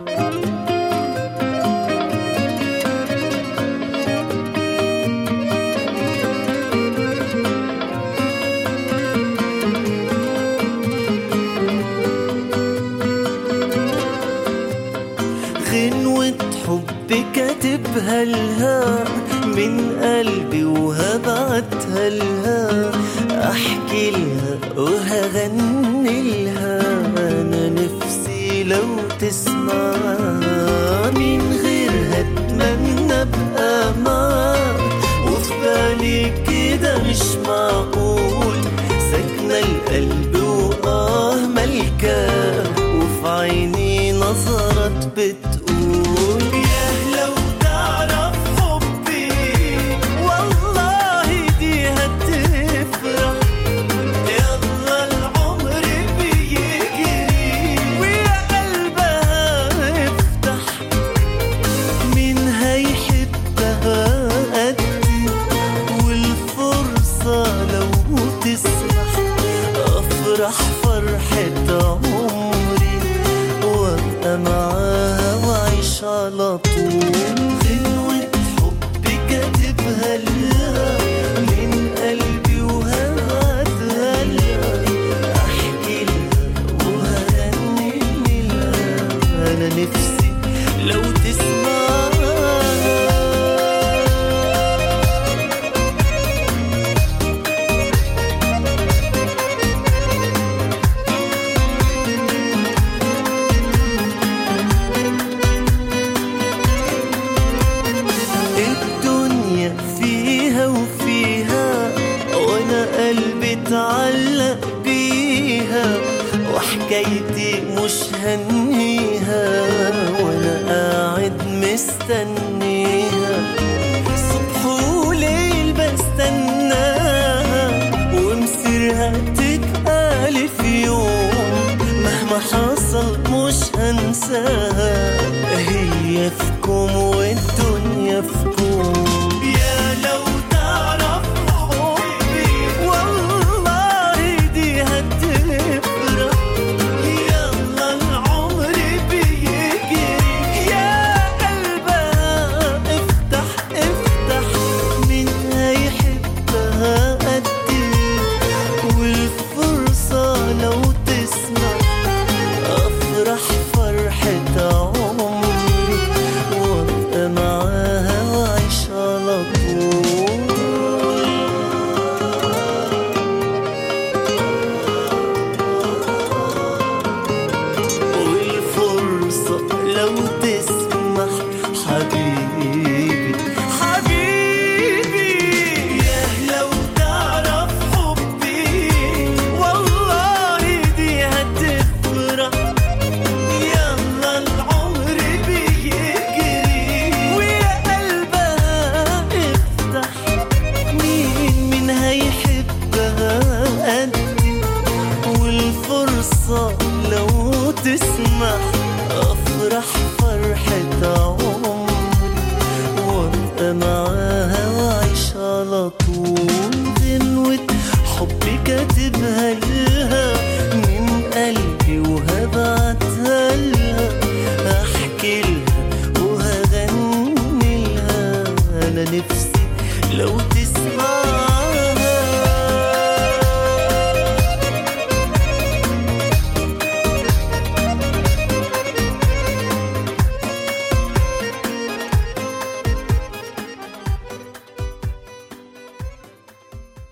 غنوة حب كاتبها لها من قلبي وهبعتها لها احكي لها وهغني لها انا نفسي لو تسمع من غيرها اتمنى ابقى معاك وفي بالي كده مش معقول ساكنة القلب وآه ملكاه وفي عيني نظرت بتقول يا لو تعرف حبي والله دي هتفرح يلا العمر بيجري ويا قلبها افتح مين هيحبها قدي والفرصة لو تسمح أفرح فرحة عمري وأبقى معاها وأعيش على طول غنوة حب كاتبها لها من قلبي وهبعتها لها أحكي لها وهغني لها أنا نفسي لو تسمعها الدنيا فيها وفيها وانا قلبي اتعلق بيها وحكايتي مش هنيها وانا قاعد مستنيها صبح وليل بستناها ومصيرها تتقال في يوم مهما حصل مش هنساها هي في كوم والدنيا في كوم يا لو تعرف حبي والله دي هتفرح يلا العمر بيجري يا قلبها افتح افتح مين هيحبها قدي والفرصة لو تسمع أفرح فرحة عمري وأبقى معاها وأعيش على طول والفرصة لو تسمح حبيبي حبيبي يا لو تعرف حبي والله دي هتفرح يلا العمر بيجري ويا قلبها افتح مين من هيحبها قدي والفرصة لو تسمح أفرح فرحة عمري وأبقى معاها وأعيش على طول غنوة حبي كاتبها